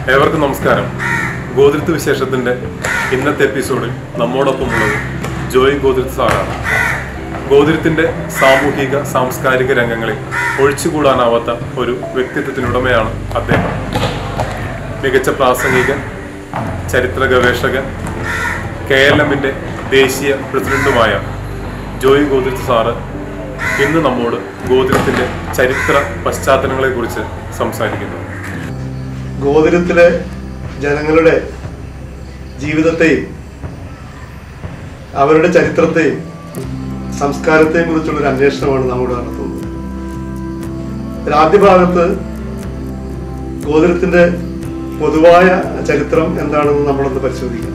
ഏവർക്കും നമസ്കാരം ഗോതിരത്ത് വിശേഷത്തിന്റെ ഇന്നത്തെ എപ്പിസോഡിൽ നമ്മോടൊപ്പമുള്ളത് ജോയ് ഗോതിരത്ത് സാറാണ് ഗോതിരത്തിന്റെ സാമൂഹിക സാംസ്കാരിക രംഗങ്ങളിൽ ഒഴിച്ചുകൂടാനാവാത്ത ഒരു വ്യക്തിത്വത്തിനുടമയാണ് അദ്ദേഹം മികച്ച പ്രാസംഗികൻ ചരിത്ര ഗവേഷകൻ കെ എൽ എമ്മിന്റെ ദേശീയ പ്രസിഡന്റുമായ ജോയ് ഗോതിരത്ത് സാറ് ഇന്ന് നമ്മോട് ഗോതിരത്തിന്റെ ചരിത്ര പശ്ചാത്തലങ്ങളെക്കുറിച്ച് സംസാരിക്കുന്നു ഗോതിരത്തിലെ ജനങ്ങളുടെ ജീവിതത്തെയും അവരുടെ ചരിത്രത്തെയും സംസ്കാരത്തെയും കുറിച്ചുള്ള ഒരു അന്വേഷണമാണ് നമ്മോട് നടത്തുന്നത് ഇതിൽ ആദ്യ ഭാഗത്ത് ഗോതിരത്തിന്റെ പൊതുവായ ചരിത്രം എന്താണെന്ന് നമ്മളൊന്ന് പരിശോധിക്കാം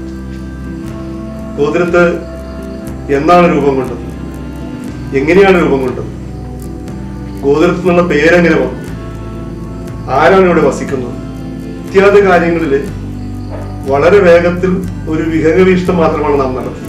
ഗോതിരത്ത് എന്നാണ് രൂപം കൊണ്ടത് എങ്ങനെയാണ് രൂപം കൊണ്ടത് ഗോതിരത്ത് എന്നുള്ള പേരെങ്ങനെ വന്നു ആരാണ് ഇവിടെ വസിക്കുന്നത് ഇത്യാദി കാര്യങ്ങളിൽ വളരെ വേഗത്തിൽ ഒരു വിഹംഗവീക്ഷണം മാത്രമാണ് നാം നടത്തുന്നത്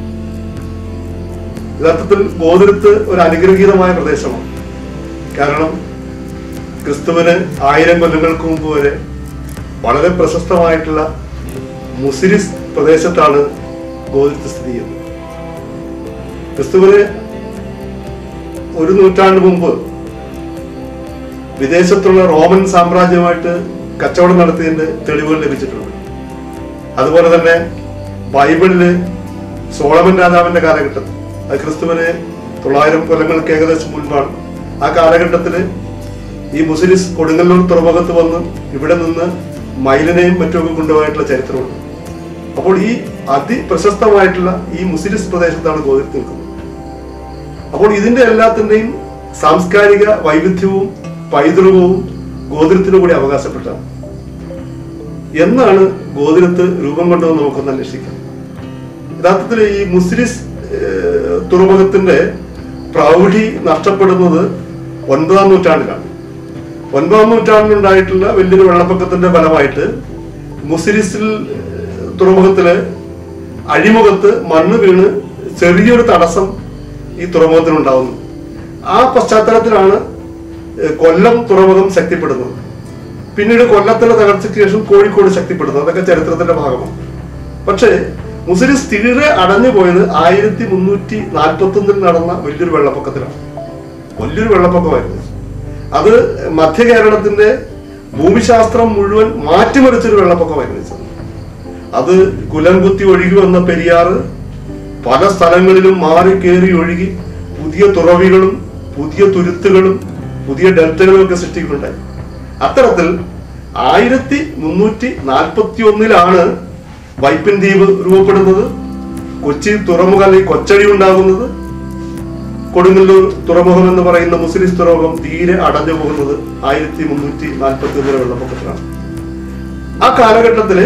യഥാർത്ഥത്തിൽ ഗോതിരത്ത് ഒരു അനുഗ്രഹീതമായ പ്രദേശമാണ് കാരണം ക്രിസ്തുവിന് ആയിരം കൊല്ലങ്ങൾക്ക് മുമ്പ് വരെ വളരെ പ്രശസ്തമായിട്ടുള്ള മുസിരിസ് പ്രദേശത്താണ് ഗോതിരത്ത് സ്ഥിതി ചെയ്യുന്നത് ക്രിസ്തുവിന് ഒരു നൂറ്റാണ്ട് മുമ്പ് വിദേശത്തുള്ള റോമൻ സാമ്രാജ്യമായിട്ട് കച്ചവടം നടത്തിയതിന്റെ തെളിവുകൾ ലഭിച്ചിട്ടുണ്ട് അതുപോലെ തന്നെ ബൈബിളില് സോളമൻ രാജാവിന്റെ കാലഘട്ടത്തിൽ അത് ക്രിസ്തുവിന് തൊള്ളായിരം കൊല്ലങ്ങൾക്ക് ഏകദേശം മുൻപാണ് ആ കാലഘട്ടത്തില് ഈ മുസ്ലിസ് കൊടുങ്ങല്ലൂർ തുറമുഖത്ത് വന്ന് ഇവിടെ നിന്ന് മൈലിനെയും മറ്റുമൊക്കെ കൊണ്ടുപോയിട്ടുള്ള ചരിത്രമുണ്ട് അപ്പോൾ ഈ അതിപ്രശസ്തമായിട്ടുള്ള ഈ മുസ്ലിസ് പ്രദേശത്താണ് ഗോതിരത്ത് നിൽക്കുന്നത് അപ്പോൾ ഇതിന്റെ എല്ലാത്തിന്റെയും സാംസ്കാരിക വൈവിധ്യവും പൈതൃകവും ഗോതിരത്തിനു കൂടി അവകാശപ്പെട്ടാണ് എന്നാണ് ഗോതിരത്ത് രൂപം കൊണ്ടതെന്ന് നമുക്കൊന്ന് അന്വേഷിക്കാം യഥാർത്ഥത്തിൽ ഈ മുസ്ലിസ് ഏഹ്, തുറമുഖത്തിന്റെ പ്രൗഢി നഷ്ടപ്പെടുന്നത് ഒൻപതാം നൂറ്റാണ്ടിലാണ് ഒൻപതാം നൂറ്റാണ്ടിലുണ്ടായിട്ടുള്ള വലിയൊരു വെള്ളപ്പൊക്കത്തിന്റെ ഫലമായിട്ട് മുസ്ലിസിൽ ഏഹ്, തുറമുഖത്തില് അഴിമുഖത്ത് മണ്ണ് വീണ് ചെറിയൊരു തടസ്സം ഈ തുറമുഖത്തിനുണ്ടാവുന്നു ആ പശ്ചാത്തലത്തിലാണ് ഏഹ്, കൊല്ലം തുറമുഖം ശക്തിപ്പെടുന്നത് പിന്നീട് കൊല്ലത്തിന്റെ തകർച്ചയ്ക്ക് ശേഷം കോഴിക്കോട് ശക്തിപ്പെടുന്നത് അതൊക്കെ ചരിത്രത്തിന്റെ ഭാഗമാണ് പക്ഷേ മുസ്ലിം തീരെ അടഞ്ഞു പോയത് ആയിരത്തി മുന്നൂറ്റി നാൽപ്പത്തി ഒന്നിൽ നടന്ന വലിയൊരു വെള്ളപ്പൊക്കത്തിലാണ് വലിയൊരു വെള്ളപ്പൊക്കമായിരുന്നു അത് മധ്യ കേരളത്തിന്റെ ഭൂമിശാസ്ത്രം മുഴുവൻ മാറ്റിമറിച്ചൊരു വെള്ളപ്പൊക്കമായിരുന്നു ഇത്. അത് കുലംകുത്തി ഒഴുകി വന്ന പെരിയാറ് പല സ്ഥലങ്ങളിലും മാറി കയറി ഒഴുകി പുതിയ തുറവികളും പുതിയ തുരുത്തുകളും പുതിയ ഡെൽറ്റകളും ഒക്കെ സൃഷ്ടിക്കുന്നുണ്ടായി അത്തരത്തിൽ ആയിരത്തി മുന്നൂറ്റി നാൽപ്പത്തി ഒന്നിലാണ് വൈപ്പിൻ ദ്വീപ് രൂപപ്പെടുന്നത് കൊച്ചി തുറമുഖം അല്ലെങ്കിൽ കൊച്ചടി ഉണ്ടാകുന്നത് കൊടുങ്ങല്ലൂർ തുറമുഖം എന്ന് പറയുന്ന മുസ്ലിം തുറമുഖം തീരെ അടഞ്ഞു പോകുന്നത് ആയിരത്തി മുന്നൂറ്റി നാൽപ്പത്തി ഒന്നിലെ വെള്ളപ്പൊക്കത്തിലാണ് ആ കാലഘട്ടത്തില്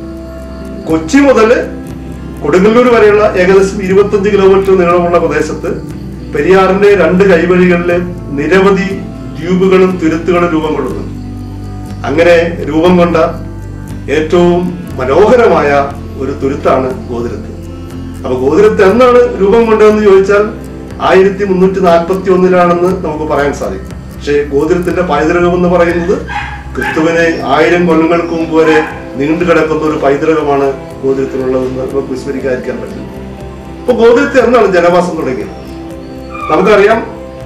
കൊച്ചി മുതൽ കൊടുങ്ങല്ലൂർ വരെയുള്ള ഏകദേശം ഇരുപത്തഞ്ച് കിലോമീറ്റർ നീളമുള്ള പ്രദേശത്ത് പെരിയാറിന്റെ രണ്ട് കൈവഴികളിലെ നിരവധി ദ്വീപുകളും തുരുത്തുകളും രൂപം കൊള്ളുന്നു അങ്ങനെ രൂപം കൊണ്ട ഏറ്റവും മനോഹരമായ ഒരു തുരുത്താണ് ഗോതിരത്ത് അപ്പൊ ഗോതിരത്ത് എന്നാണ് രൂപം കൊണ്ടതെന്ന് ചോദിച്ചാൽ ആയിരത്തി മുന്നൂറ്റി നാൽപ്പത്തി ഒന്നിലാണെന്ന് നമുക്ക് പറയാൻ സാധിക്കും പക്ഷേ ഗോതിരത്തിന്റെ പൈതൃകം എന്ന് പറയുന്നത് ക്രിസ്തുവിനെ ആയിരം കൊല്ലങ്ങൾക്ക് മുമ്പ് വരെ നീണ്ടു കിടക്കുന്ന ഒരു പൈതൃകമാണ് ഗോതിരത്തിനുള്ളതെന്ന് നമുക്ക് വിസ്മരിക്കാതിരിക്കാൻ പറ്റില്ല അപ്പൊ ഗോതിരത്ത് എന്നാണ് ജനവാസം തുടങ്ങിയത് നമുക്കറിയാം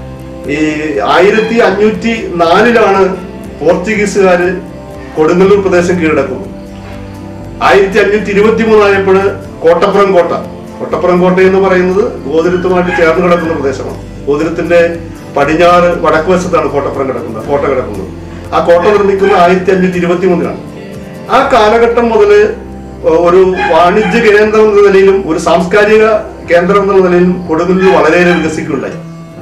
ഈ ആയിരത്തി അഞ്ഞൂറ്റി നാലിലാണ് പോർച്ചുഗീസുകാര് കൊടുങ്ങല്ലൂർ പ്രദേശം കീഴടക്കുന്നത് ആയിരത്തി അഞ്ഞൂറ്റി ഇരുപത്തി മൂന്നായപ്പോൾ കോട്ടപ്പുറം കോട്ട കോട്ടപ്പുറം കോട്ട എന്ന് പറയുന്നത് ഗോതിരത്തുമായിട്ട് ചേർന്ന് കിടക്കുന്ന പ്രദേശമാണ് ഗോതിരത്തിന്റെ പടിഞ്ഞാറ് വടക്ക് വശത്താണ് കോട്ടപ്പുറം കിടക്കുന്നത് കോട്ട കിടക്കുന്നത് ആ കോട്ട നിർമ്മിക്കുന്നത് ആയിരത്തി അഞ്ഞൂറ്റി ഇരുപത്തി മൂന്നിലാണ് ആ കാലഘട്ടം മുതൽ ഒരു വാണിജ്യ കേന്ദ്രം എന്ന നിലയിലും ഒരു സാംസ്കാരിക കേന്ദ്രം എന്ന നിലയിലും കൊടുങ്ങല്ലൂർ വളരെയേറെ വികസിക്കുകയുണ്ടായി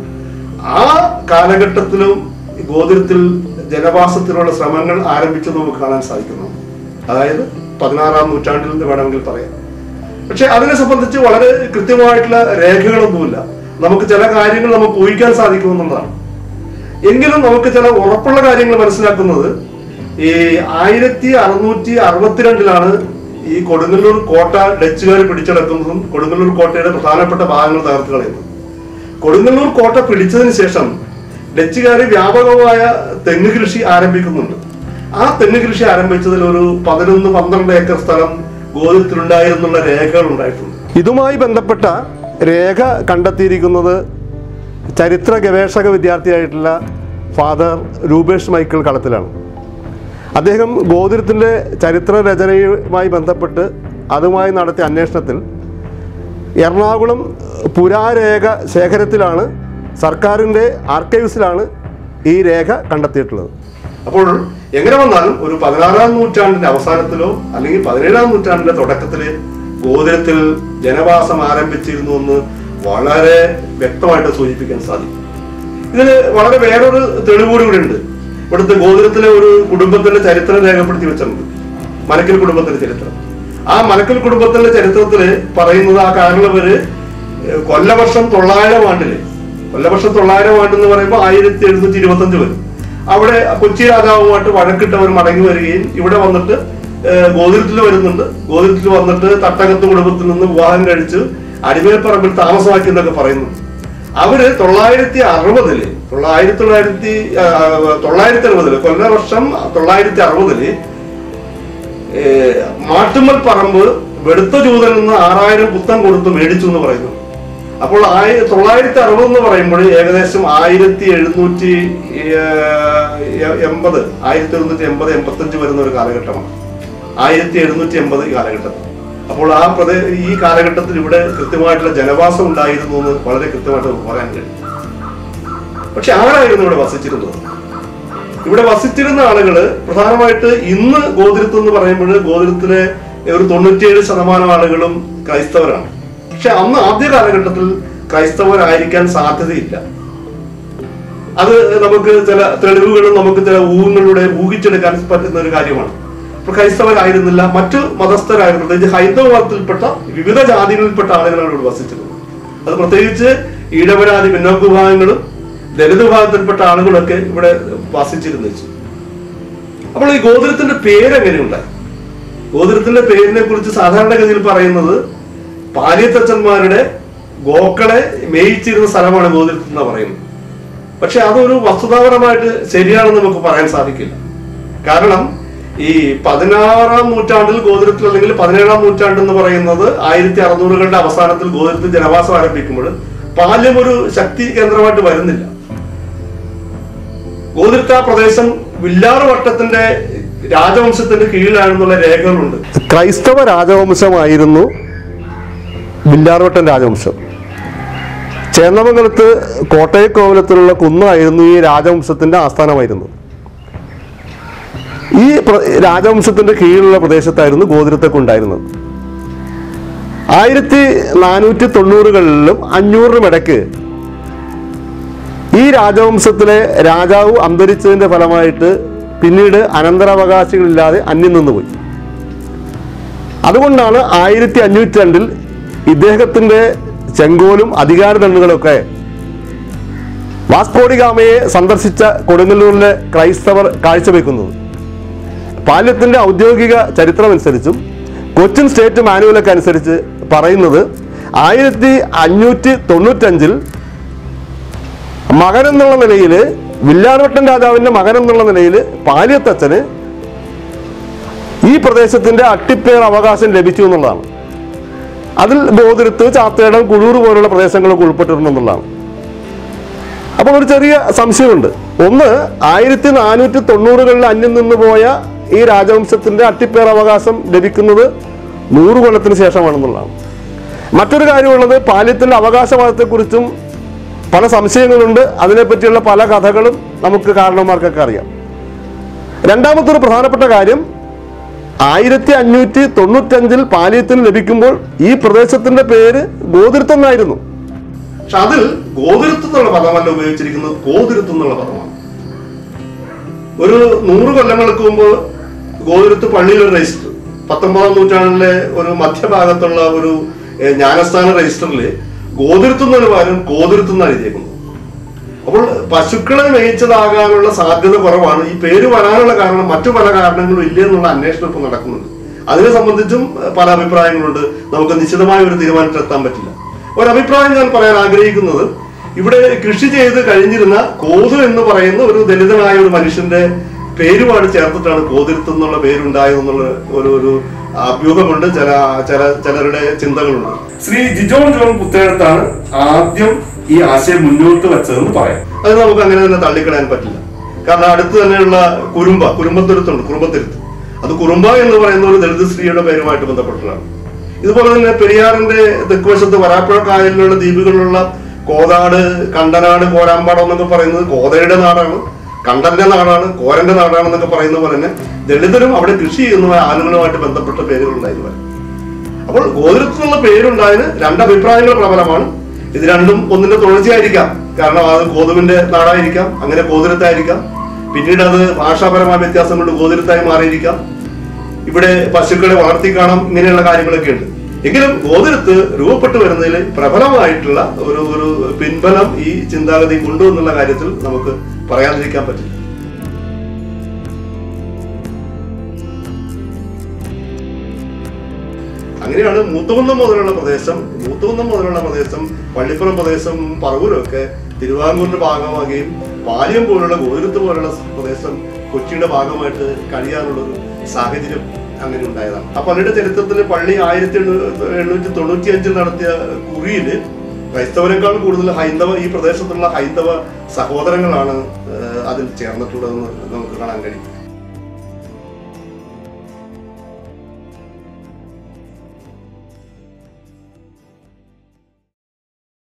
ആ കാലഘട്ടത്തിലും ഗോതിരത്തിൽ ജനവാസത്തിനുള്ള ശ്രമങ്ങൾ ആരംഭിച്ചത് നമുക്ക് കാണാൻ സാധിക്കുന്നു അതായത് പതിനാറാം നൂറ്റാണ്ടിൽ നിന്ന് വേണമെങ്കിൽ പറയാം പക്ഷെ അതിനെ സംബന്ധിച്ച് വളരെ കൃത്യമായിട്ടുള്ള രേഖകളൊന്നുമില്ല നമുക്ക് ചില കാര്യങ്ങൾ നമുക്ക് ഊഹിക്കാൻ സാധിക്കുമെന്നുള്ളതാണ് എങ്കിലും നമുക്ക് ചില ഉറപ്പുള്ള കാര്യങ്ങൾ മനസ്സിലാക്കുന്നത് ഈ ആയിരത്തി അറുന്നൂറ്റി അറുപത്തിരണ്ടിലാണ് ഈ കൊടുങ്ങല്ലൂർ കോട്ട ഡച്ചുകാർ പിടിച്ചെടുക്കുന്നതും കൊടുങ്ങല്ലൂർ കോട്ടയുടെ പ്രധാനപ്പെട്ട ഭാഗങ്ങൾ തകർത്ത് കളയുന്നത് കൊടുങ്ങല്ലൂർ കോട്ട പിടിച്ചതിന് ശേഷം ഡച്ചുകാർ വ്യാപകമായ തെങ്ങ് കൃഷി ആരംഭിക്കുന്നുണ്ട് ആ തെങ്ങ് കൃഷി ആരംഭിച്ചതിൽ ഒരു പതിനൊന്ന് പന്ത്രണ്ട് ഏക്കർ സ്ഥലം ഗോതിരത്തിലുണ്ടായിരുന്നുള്ള രേഖകൾ ഉണ്ടായിട്ടുണ്ട് ഇതുമായി ബന്ധപ്പെട്ട രേഖ കണ്ടെത്തിയിരിക്കുന്നത് ചരിത്ര ഗവേഷക വിദ്യാർത്ഥിയായിട്ടുള്ള ഫാദർ രൂപേഷ് മൈക്കിൾ കളത്തിലാണ് അദ്ദേഹം ഗോതിരത്തിൻ്റെ ചരിത്ര രചനയുമായി ബന്ധപ്പെട്ട് അതുമായി നടത്തിയ അന്വേഷണത്തിൽ എറണാകുളം പുരാരേഖ ശേഖരത്തിലാണ് സർക്കാരിൻ്റെ ആർക്കൈവ്സിലാണ് ഈ രേഖ കണ്ടെത്തിയിട്ടുള്ളത് അപ്പോൾ എങ്ങനെ വന്നാലും ഒരു പതിനാറാം നൂറ്റാണ്ടിന്റെ അവസാനത്തിലോ അല്ലെങ്കിൽ പതിനേഴാം നൂറ്റാണ്ടിന്റെ തുടക്കത്തില് ഗോതിരത്തിൽ ജനവാസം ആരംഭിച്ചിരുന്നു എന്ന് വളരെ വ്യക്തമായിട്ട് സൂചിപ്പിക്കാൻ സാധിക്കും ഇതിന് വളരെ വേറൊരു തെളിവ് കൂടി ഇവിടെ ഉണ്ട് ഇവിടുത്തെ ഗോതിരത്തിലെ ഒരു കുടുംബത്തിന്റെ ചരിത്രം രേഖപ്പെടുത്തി വെച്ചിട്ടുണ്ട് മലക്കൽ കുടുംബത്തിന്റെ ചരിത്രം ആ മലക്കൽ കുടുംബത്തിന്റെ ചരിത്രത്തില് പറയുന്നത് ആ കാരണവര് ഏഹ്, കൊല്ലവർഷം തൊള്ളായിരം ആണ്ടില് കൊല്ലവർഷം തൊള്ളായിരം ആണ്ട് എന്ന് പറയുമ്പോൾ ആയിരത്തി എഴുന്നൂറ്റി ഇരുപത്തി അഞ്ച് വരും അവിടെ കൊച്ചി രാജാവുമായിട്ട് വഴക്കിട്ടവർ മടങ്ങി വരികയും ഇവിടെ വന്നിട്ട് ഏഹ്, ഗോതിരത്തിൽ വരുന്നുണ്ട് ഗോതിരത്തിൽ വന്നിട്ട് തട്ടകത്ത് കുടുംബത്തിൽ നിന്ന് വിവാഹം കഴിച്ച് അടിമേൽപ്പറമ്പിൽ താമസമാക്കി എന്നൊക്കെ പറയുന്നു അവര് തൊള്ളായിരത്തി അറുപതില് തൊള്ളായിരത്തി തൊള്ളായിരത്തി ആ, തൊള്ളായിരത്തി അറുപതില് കൊല്ലവർഷം തൊള്ളായിരത്തി അറുപതില് ഏഹ്, മാട്ടുമ്മൽ പറമ്പ് വെടുത്ത ജൂതൽ നിന്ന് ആറായിരം പുത്തം കൊടുത്ത് മേടിച്ചു എന്ന് പറയുന്നു അപ്പോൾ ആയി തൊള്ളായിരത്തി അറുപത് എന്ന് പറയുമ്പോൾ ഏകദേശം ആയിരത്തി എഴുന്നൂറ്റി ഏഹ്, എൺപത് ആയിരത്തി എഴുന്നൂറ്റി എൺപത് എൺപത്തഞ്ച് വരുന്ന ഒരു കാലഘട്ടമാണ് ആയിരത്തി എഴുന്നൂറ്റി എൺപത് കാലഘട്ടത്തിൽ അപ്പോൾ ആ പ്രദേ ഈ കാലഘട്ടത്തിൽ ഇവിടെ കൃത്യമായിട്ടുള്ള ജനവാസം ഉണ്ടായിരുന്നു എന്ന് വളരെ കൃത്യമായിട്ട് നമുക്ക് പറയാൻ കഴിയും പക്ഷെ ആരായിരുന്നു ഇവിടെ വസിച്ചിരുന്നത് ഇവിടെ വസിച്ചിരുന്ന ആളുകള് പ്രധാനമായിട്ട് ഇന്ന് ഗോതിരത്ത് എന്ന് പറയുമ്പോൾ ഗോതിരത്തിലെ ഒരു തൊണ്ണൂറ്റിയേഴ് ശതമാനം ആളുകളും ക്രൈസ്തവരാണ് പക്ഷെ അന്ന് ആദ്യ കാലഘട്ടത്തിൽ ക്രൈസ്തവരായിരിക്കാൻ സാധ്യതയില്ല അത് നമുക്ക് ചില തെളിവുകളും നമുക്ക് ചില ഊഹങ്ങളിലൂടെ ഊഹിച്ചെടുക്കാൻ പറ്റുന്ന ഒരു കാര്യമാണ് ഇപ്പൊ ക്രൈസ്തവരായിരുന്നില്ല മറ്റു മതസ്ഥരായിരുന്നു പ്രത്യേകിച്ച് ഹൈന്ദവ മതത്തിൽപ്പെട്ട വിവിധ ജാതികളിൽപ്പെട്ട ആളുകളാണ് ഇവിടെ വസിച്ചിരുന്നത് അത് പ്രത്യേകിച്ച് ഈഴവരാതി പിന്നോക്ക വിഭാഗങ്ങളും ദലിത് വിഭാഗത്തിൽപ്പെട്ട ആളുകളൊക്കെ ഇവിടെ വസിച്ചിരുന്നു അപ്പോൾ ഈ ഗോതിരത്തിന്റെ പേരെങ്ങനെയുണ്ടായി ഗോതിരത്തിന്റെ പേരിനെ കുറിച്ച് സാധാരണഗതിയിൽ പറയുന്നത് പാലിയത്തച്ഛന്മാരുടെ ഗോക്കളെ മേയിച്ചിരുന്ന സ്ഥലമാണ് ഗോതിരത്തിൽ എന്ന് പറയുന്നത് പക്ഷെ അതൊരു വസ്തുതാപരമായിട്ട് ശരിയാണെന്ന് നമുക്ക് പറയാൻ സാധിക്കില്ല കാരണം ഈ പതിനാറാം നൂറ്റാണ്ടിൽ ഗോതിരത്തിൽ അല്ലെങ്കിൽ പതിനേഴാം നൂറ്റാണ്ട് എന്ന് പറയുന്നത് ആയിരത്തി അറുന്നൂറുകളുടെ അവസാനത്തിൽ ഗോതിരത്തിൽ ജനവാസം ആരംഭിക്കുമ്പോൾ പാല്യം ഒരു ശക്തി കേന്ദ്രമായിട്ട് വരുന്നില്ല ഗോതിരത്ത പ്രദേശം വില്ലാറ് വട്ടത്തിന്റെ രാജവംശത്തിന്റെ കീഴിലാണെന്നുള്ള രേഖകളുണ്ട് ക്രൈസ്തവ രാജവംശമായിരുന്നു വില്ലാർവട്ടം രാജവംശം ചേന്നമംഗലത്ത് കോട്ടയക്കോവിലത്തിലുള്ള കുന്നായിരുന്നു ഈ രാജവംശത്തിന്റെ ആസ്ഥാനമായിരുന്നു ഈ പ്ര- രാജവംശത്തിന്റെ കീഴിലുള്ള പ്രദേശത്തായിരുന്നു ഗോതിരത്തൊക്കെ ഉണ്ടായിരുന്നത് ആയിരത്തി നാനൂറ്റി തൊണ്ണൂറുകളിലും അഞ്ഞൂറിനും ഇടയ്ക്ക് ഈ രാജവംശത്തിലെ രാജാവ് അന്തരിച്ചതിന്റെ ഫലമായിട്ട് പിന്നീട് അനന്തരാവകാശികളില്ലാതെ അന്യം നിന്നുപോയി അതുകൊണ്ടാണ് ആയിരത്തി അഞ്ഞൂറ്റി രണ്ടിൽ ഇദ്ദേഹത്തിന്റെ ചെങ്കോലും അധികാരദണ്ഡുകളൊക്കെ വാസ്കോഡിഗാമയെ സന്ദർശിച്ച കൊടുങ്ങല്ലൂരിലെ ക്രൈസ്തവർ കാഴ്ചവെക്കുന്നത് പാല്യത്തിന്റെ ഔദ്യോഗിക ചരിത്രമനുസരിച്ചും കൊച്ചിൻ സ്റ്റേറ്റ് മാനുവലൊക്കെ അനുസരിച്ച് പറയുന്നത് ആയിരത്തി അഞ്ഞൂറ്റി തൊണ്ണൂറ്റഞ്ചിൽ മകൻ എന്നുള്ള നിലയിൽ വില്ലാർവട്ടൻ രാജാവിന്റെ മകൻ എന്നുള്ള നിലയിൽ പാലിയത്തച്ഛന് ഈ പ്രദേശത്തിന്റെ അട്ടിപ്പേർ അവകാശം ലഭിച്ചു എന്നുള്ളതാണ് അതിൽ ബോധിരത്ത് ചാത്തേടം കുഴൂർ പോലുള്ള പ്രദേശങ്ങളൊക്കെ ഉൾപ്പെട്ടിട്ടുണ്ടെന്നുള്ളതാണ് അപ്പോൾ ഒരു ചെറിയ സംശയമുണ്ട് ഒന്ന് ആയിരത്തി നാനൂറ്റി തൊണ്ണൂറുകളിൽ അന്യം നിന്ന് പോയ ഈ രാജവംശത്തിന്റെ അട്ടിപ്പേർ അവകാശം ലഭിക്കുന്നത് നൂറ് കൊല്ലത്തിന് ശേഷമാണെന്നുള്ളതാണ് മറ്റൊരു കാര്യമുള്ളത് പാല്യത്തിന്റെ അവകാശവാദത്തെക്കുറിച്ചും പല സംശയങ്ങളുണ്ട് അതിനെപ്പറ്റിയുള്ള പല കഥകളും നമുക്ക് കാരണന്മാർക്കൊക്കെ അറിയാം രണ്ടാമത്തെ ഒരു പ്രധാനപ്പെട്ട കാര്യം ആയിരത്തി അഞ്ഞൂറ്റി തൊണ്ണൂറ്റഞ്ചിൽ പാലിയത്തിന് ലഭിക്കുമ്പോൾ ഈ പ്രദേശത്തിന്റെ പേര് ഗോതിരുത്തം എന്നായിരുന്നു പക്ഷെ അതിൽ ഗോതിരുത്തം എന്നുള്ള പദമല്ല ഉപയോഗിച്ചിരിക്കുന്നത് ഗോതിരുത്തം എന്നുള്ള പദമാണ് ഒരു നൂറ് കൊല്ലങ്ങൾക്ക് മുമ്പ് ഗോതിരുത്ത് പള്ളിയിൽ ഒരു രജിസ്റ്റർ പത്തൊമ്പതാം നൂറ്റാണ്ടിലെ ഒരു മധ്യഭാഗത്തുള്ള ഒരു ഏഹ്, ജ്ഞാനസ്ഥാന രജിസ്റ്ററിൽ ഗോതിരുത്തം എന്നൊരു പകരം ഗോതിരുത്തം എന്നാണ് എഴുതിയേക്കുന്നത് അപ്പോൾ പശുക്കളെ മേയിച്ചതാകാനുള്ള സാധ്യത കുറവാണ് ഈ പേര് വരാനുള്ള കാരണം മറ്റു പല കാരണങ്ങളും ഇല്ല എന്നുള്ള അന്വേഷണം ഇപ്പോൾ നടക്കുന്നുണ്ട് അതിനെ സംബന്ധിച്ചും ഏഹ്, പല അഭിപ്രായങ്ങളുണ്ട് നമുക്ക് നിശ്ചിതമായ ഒരു തീരുമാനത്തിലെത്താൻ പറ്റില്ല ഒരു അഭിപ്രായം ഞാൻ പറയാൻ ആഗ്രഹിക്കുന്നത് ഇവിടെ കൃഷി ചെയ്ത് കഴിഞ്ഞിരുന്ന കോതു എന്ന് പറയുന്ന ഒരു ദലിതനായ ഒരു മനുഷ്യന്റെ പേരുമായിട്ട് ചേർത്തിട്ടാണ് ഗോതിരുത്ത് എന്നുള്ള പേരുണ്ടായതെന്നുള്ള ഒരു ഒരു അഭ്യൂഹമുണ്ട് ചില ചില ചിലരുടെ ചിന്തകളുണ്ട് ശ്രീ ജിജോൺ ജോൺ പുത്തേഴത്താണ് ആദ്യം ഈ ആശയം മുന്നോട്ട് വെച്ചതെന്ന് പറയാം അത് നമുക്ക് അങ്ങനെ തന്നെ തള്ളിക്കളയാൻ പറ്റില്ല കാരണം അടുത്ത് തന്നെയുള്ള കുറുമ്പ കുറുമ്പത്തുരുത്തുണ്ട് കുറുമ്പത്തിരുത്ത് അത് കുറുമ്പ എന്ന് പറയുന്ന ഒരു ദളിത് സ്ത്രീയുടെ പേരുമായിട്ട് ബന്ധപ്പെട്ടിട്ടാണ് ഇതുപോലെ തന്നെ പെരിയാറിന്റെ തെക്കുവശത്ത് വരാപ്പുഴ കായലിലുള്ള ദ്വീപുകളിലുള്ള കോതാട് കണ്ടനാട് കോരാമ്പാടം എന്നൊക്കെ പറയുന്നത് കോതയുടെ നാടാണ് കണ്ടന്റെ നാടാണ് കോരന്റെ നാടാണെന്നൊക്കെ പറയുന്ന പോലെ തന്നെ ദളിതരും അവിടെ കൃഷി ചെയ്യുന്ന ആളുകളുമായിട്ട് ബന്ധപ്പെട്ട പേരുകൾ ഉണ്ടായിരുന്നു അപ്പോൾ ഗോതിരത്ത് എന്നുള്ള പേരുണ്ടായതിന് രണ്ട് അഭിപ്രായങ്ങൾ പ്രബലമാണ് ഇത് രണ്ടും ഒന്നിന്റെ തുടർച്ചയായിരിക്കാം കാരണം അത് ഗോതമ്പിന്റെ നാടായിരിക്കാം അങ്ങനെ ഗോതിരത്തായിരിക്കാം പിന്നീട് അത് ഭാഷാപരമായ വ്യത്യാസം കൊണ്ട് ഗോതിരത്തായി മാറിയിരിക്കാം ഇവിടെ പശുക്കളെ വളർത്തി കാണാം ഇങ്ങനെയുള്ള കാര്യങ്ങളൊക്കെ ഉണ്ട് എങ്കിലും ഗോതിരത്ത് രൂപപ്പെട്ടു വരുന്നതിൽ പ്രബലമായിട്ടുള്ള ഒരു ഒരു പിൻബലം ഈ ചിന്താഗതി കൊണ്ടു എന്നുള്ള കാര്യത്തിൽ നമുക്ക് പറയാതിരിക്കാൻ പറ്റില്ല അങ്ങനെയാണ് മൂത്തുകുന്നം മുതലുള്ള പ്രദേശം മൂത്തുകുന്നം മുതലുള്ള പ്രദേശം പള്ളിപ്പുറം പ്രദേശം പറവൂരും ഒക്കെ തിരുവാങ്കൂറിന്റെ ഭാഗമാകുകയും പാലിയം പോലുള്ള ഗോതിരത്ത് പോലുള്ള പ്രദേശം കൊച്ചിയുടെ ഭാഗമായിട്ട് കഴിയാനുള്ള ഒരു സാഹചര്യം അങ്ങനെ ഉണ്ടായതാണ് ആ പള്ളിയുടെ ചരിത്രത്തിൽ പള്ളി ആയിരത്തി എണ്ണൂറ്റി തൊണ്ണൂറ്റി അഞ്ചിൽ നടത്തിയ കുറിയില് ക്രൈസ്തവരെക്കാൾ കൂടുതൽ ഹൈന്ദവ ഈ പ്രദേശത്തുള്ള ഹൈന്ദവ സഹോദരങ്ങളാണ് ഏഹ്, അതിൽ ചേർന്നിട്ടുള്ളതെന്ന് നമുക്ക് കാണാൻ കഴിയും